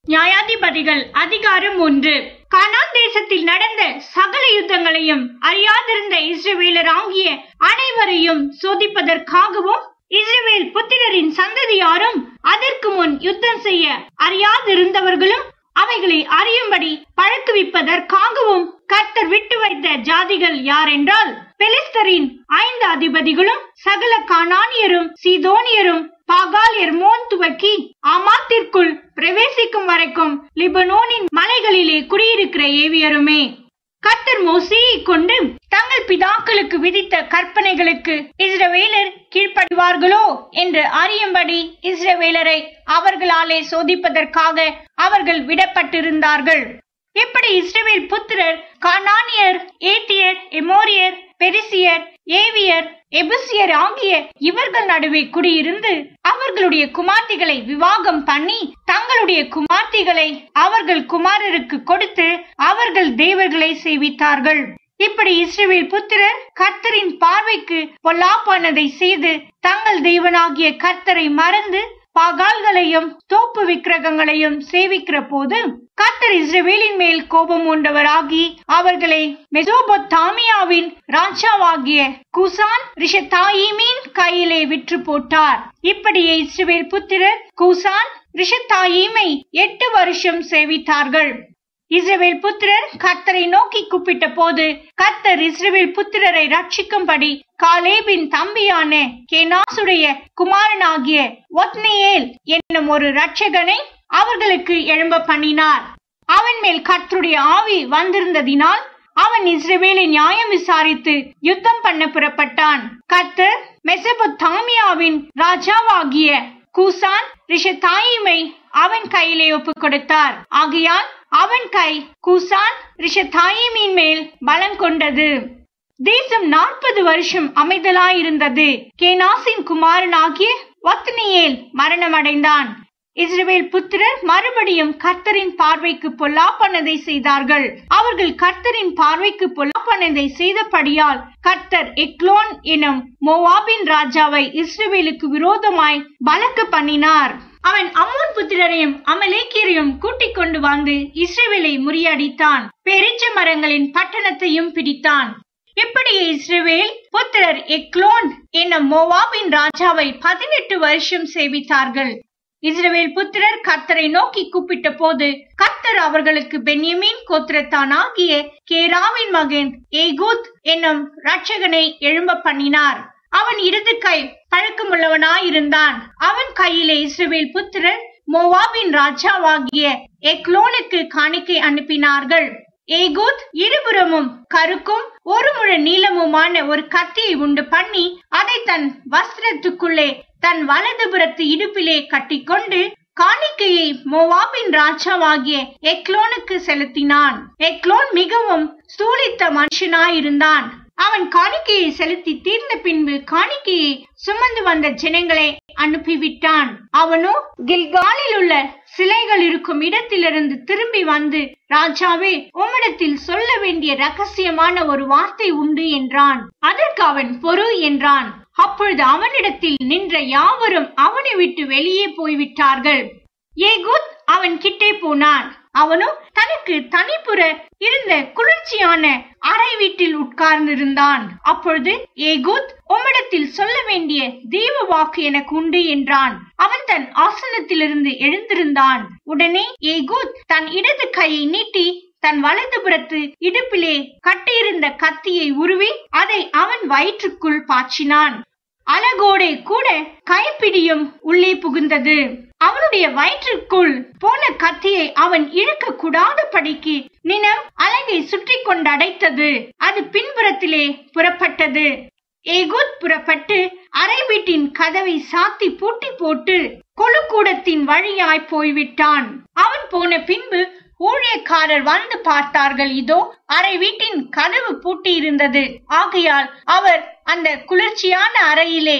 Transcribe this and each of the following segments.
நியாயாதிபதிகள் அதிகாரம் ஒன்று கானான் தேசத்தில் நடந்த சகல யுத்தங்களையும் அறியாதிருந்த இஸ்ரவேலர் ஆகிய அனைவரையும் சோதிப்பதற்காகவும் இஸ்ரவேல் புத்திரரின் சந்ததியாரும் அதற்கு முன் யுத்தம் செய்ய அறியாதிருந்தவர்களும் அவைகளை அறியும்படி பழக்குவிப்பதற்காகவும் கர்த்தர் விட்டு வைத்த ஜாதிகள் யாரென்றால் பெலிஸ்தரின் ஐந்து அதிபதிகளும் சகல கானானியரும் சீதோனியரும் பாகாலியர் மோன் துவக்கி ஆமாத்திற்குள் பிரவேசிக்கும் வரைக்கும் லிபனோனின் மலைகளிலே குடியிருக்கிற ஏவியருமே கர்த்தர் மோசேயை கொண்டு தங்கள் பிதாக்களுக்கு விதித்த கற்பனைகளுக்கு இஸ்ரவேலர் கீழ்ப்படிவார்களோ என்று அறியும்படி இஸ்ரவேலரை அவர்களாலே சோதிப்பதற்காக அவர்கள் விடப்பட்டிருந்தார்கள் இப்படி இஸ்ரவேல் புத்திரர் கானானியர் ஏத்தியர் எமோரியர் பெரிசியர் ஏவியர் எபுசியர் ஆகிய இவர்கள் நடுவே குடியிருந்து அவர்களுடைய குமார்த்திகளை விவாகம் பண்ணி தங்களுடைய குமார்த்திகளை அவர்கள் குமாரருக்கு கொடுத்து அவர்கள் தேவர்களை சேவித்தார்கள் இப்படி இஸ்ரவேல் புத்திரர் கர்த்தரின் பார்வைக்கு பொல்லாப்பானதை செய்து தங்கள் தேவனாகிய கர்த்தரை மறந்து பாகால்களையும் தோப்பு விக்கிரகங்களையும் சேவிக்கிற போது கர்த்தர் இஸ்ரவேலின் மேல் கோபம் உண்டவராகி அவர்களை மெசோபொத்தாமியாவின் ராஜாவாகிய குசான் ரிஷத்தாயிமின் கையிலே விற்று போட்டார் இப்படியே இஸ்ரவேல் புத்திரர் குசான் ரிஷத்தாயிமை எட்டு வருஷம் சேவித்தார்கள் இஸ்ரவேல் புத்திரர் கர்த்தரை நோக்கி கூப்பிட்ட போது கர்த்தர் இஸ்ரவேல் புத்திரரை ரட்சிக்கும்படி காலேபின் தம்பியான கேனாசுடைய குமாரனாகிய ஒத்னியேல் என்னும் ஒரு ரட்சகனை அவர்களுக்கு எழும்ப பண்ணினார் அவன் மேல் கர்த்தருடைய ஆவி வந்திருந்ததினால் அவன் இஸ்ரவேலை நியாயம் விசாரித்து யுத்தம் பண்ண புறப்பட்டான் கர்த்தர் மெசபொத்தாமியாவின் ராஜாவாகிய கூசான் ரிஷதாயிமை அவன் கையிலே ஒப்புக் கொடுத்தார் ஆகையால் அவன் கை கூசான் ரிஷதாயிமின் மேல் பலம் கொண்டது தேசம் நாற்பது வருஷம் அமைதலாயிருந்தது கேனாசின் குமாரனாகிய ஒத்னியேல் மரணமடைந்தான் இஸ்ரவேல் புத்திரர் மறுபடியும் கர்த்தரின் பார்வைக்கு பொல்லாப்பனதை செய்தார்கள் அவர்கள் கர்த்தரின் பார்வைக்கு பொல்லாப்பனதை செய்தபடியால் கர்த்தர் எக்லோன் எனும் மோவாபின் ராஜாவை இஸ்ரவேலுக்கு விரோதமாய் பலக்க பண்ணினார் அவன் அம்மோன் புத்திரரையும் அமலேக்கியரையும் கூட்டிக் கொண்டு வந்து இஸ்ரவேலை முறியடித்தான் பெரிச்ச மரங்களின் பட்டணத்தையும் பிடித்தான் இப்படியே இஸ்ரவேல் புத்திரர் எக்லோன் என்னும் மோவாபின் ராஜாவை பதினெட்டு வருஷம் சேவித்தார்கள் இஸ்ரவேல் புத்திரர் கர்த்தரை நோக்கி கூப்பிட்ட போது கர்த்தர் அவர்களுக்கு பென்யமீன் கோத்திரத்தானாகிய கேராவின் மகன் ஏகூத் என்னும் ரட்சகனை எழும்ப பண்ணினார் அவன் இடது கை பழக்கமுள்ளவனாயிருந்தான் அவன் கையிலே இஸ்ரவேல் புத்திரர் மோவாபின் ராஜாவாகிய எக்லோனுக்கு காணிக்கை அனுப்பினார்கள் ஏகூத் இருபுறமும் கருக்கும் ஒரு முழ நீளமுமான ஒரு கத்தியை உண்டு பண்ணி அதை தன் வஸ்திரத்துக்குள்ளே தன் வலதுபுறத்து இடுப்பிலே கட்டிக்கொண்டு காணிக்கையை மோவாபின் ராஜாவாகிய எக்லோனுக்கு செலுத்தினான் எக்லோன் மிகவும் ஸ்தூலித்த மனுஷனாயிருந்தான் அவன் காணிக்கையை செலுத்தி தீர்ந்த பின்பு காணிக்கையை சுமந்து வந்த ஜனங்களை அனுப்பிவிட்டான் அவனோ கில்காலில் உள்ள சிலைகள் இருக்கும் இடத்திலிருந்து திரும்பி வந்து ராஜாவே உம்மிடத்தில் சொல்ல வேண்டிய ரகசியமான ஒரு வார்த்தை உண்டு என்றான் அதற்கு அவன் பொறு என்றான் அப்பொழுது அவனிடத்தில் நின்ற யாவரும் அவனை விட்டு வெளியே போய்விட்டார்கள் ஏகூத் அவன் கிட்டே போனான் அவனும் தனக்கு தனிப்புற இருந்த குளிர்ச்சியான அறை வீட்டில் உட்கார்ந்திருந்தான் அப்பொழுது ஏகூத் உம்மிடத்தில் சொல்ல வேண்டிய தெய்வ வாக்கு எனக்கு உண்டு என்றான் அவன் தன் ஆசனத்திலிருந்து எழுந்திருந்தான் உடனே ஏகூத் தன் இடது கையை நீட்டி தன் வலதுபுறத்து இடுப்பிலே கட்டியிருந்த கத்தியை உருவி அதை அவன் வயிற்றுக்குள் பாய்ச்சினான் அலகோடே கூட கைப்பிடியும் உள்ளே புகுந்தது அவனுடைய வயிற்றுக்குள் போன கத்தியை அவன் இழுக்க கூடாத படிக்கு நினம் அலகை சுற்றி கொண்டு அடைத்தது அது பின்புறத்திலே புறப்பட்டது ஏகூத் புறப்பட்டு அறை வீட்டின் கதவை சாத்தி பூட்டி போட்டு கொழுக்கூடத்தின் வழியாய் போய்விட்டான் அவன் போன பின்பு ஊழியக்காரர் வந்து பார்த்தார்கள் இதோ அறை வீட்டின் கதவு பூட்டி இருந்தது ஆகையால் அவர் அந்த குளிர்ச்சியான அறையிலே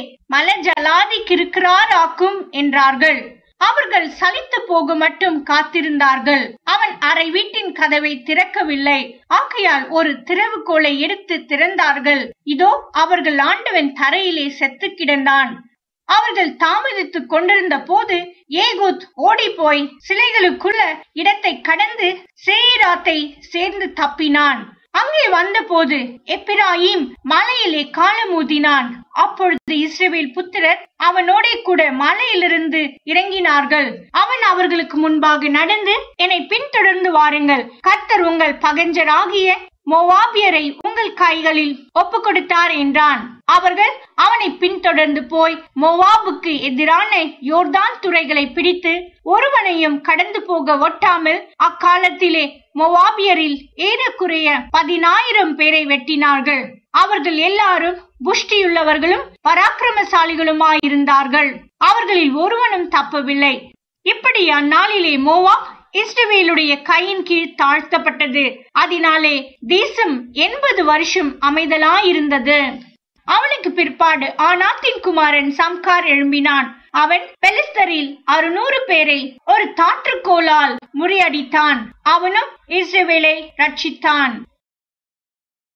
மலஜலாதிக்கிருக்கிறாராக்கும் என்றார்கள் அவர்கள் சலித்து போக மட்டும் காத்திருந்தார்கள் அவன் அறை வீட்டின் கதவை திறக்கவில்லை ஆகையால் ஒரு திறவுகோலை எடுத்து திறந்தார்கள் இதோ அவர்கள் ஆண்டவன் தரையிலே செத்து கிடந்தான் அவர்கள் தாமதித்துக் கொண்டிருந்த போது ஏகூத் ஓடி போய் சிலைகளுக்குள்ள இடத்தை கடந்து சேராத்தை சேர்ந்து தப்பினான் அங்கே வந்தபோது எப்பிராயிம் மலையிலே காலமூதினான் அப்பொழுது இஸ்ரவேல் புத்திரர் அவனோடே கூட மலையிலிருந்து இறங்கினார்கள் அவன் அவர்களுக்கு முன்பாக நடந்து என்னை பின்தொடர்ந்து வாருங்கள் கர்த்தர் உங்கள் பகஞ்சராகிய மோவாபியரை உங்கள் கைகளில் ஒப்பு கொடுத்தார் என்றான் அவர்கள் அவனை பின்தொடர்ந்து போய் மோவாபுக்கு எதிரான யோர்தான் துறைகளை பிடித்து ஒருவனையும் கடந்து போக ஒட்டாமல் அக்காலத்திலே மோவாபியரில் ஏறக்குறைய பதினாயிரம் பேரை வெட்டினார்கள் அவர்கள் எல்லாரும் புஷ்டியுள்ளவர்களும் பராக்கிரமசாலிகளுமாயிருந்தார்கள் அவர்களில் ஒருவனும் தப்பவில்லை இப்படி அந்நாளிலே மோவாப் இஸ்ரவேலுடைய கையின் கீழ் தாழ்த்தப்பட்டது அதனாலே தேசம் எண்பது வருஷம் அமைதலாயிருந்தது அவனுக்கு பிற்பாடு ஆனாத்தின் குமாரன் சம்கார் எழும்பினான் அவன் பெலிஸ்தரில் அறுநூறு பேரை ஒரு தாற்றுக்கோலால் முறியடித்தான் அவனும் இஸ்ரவேலை ரட்சித்தான்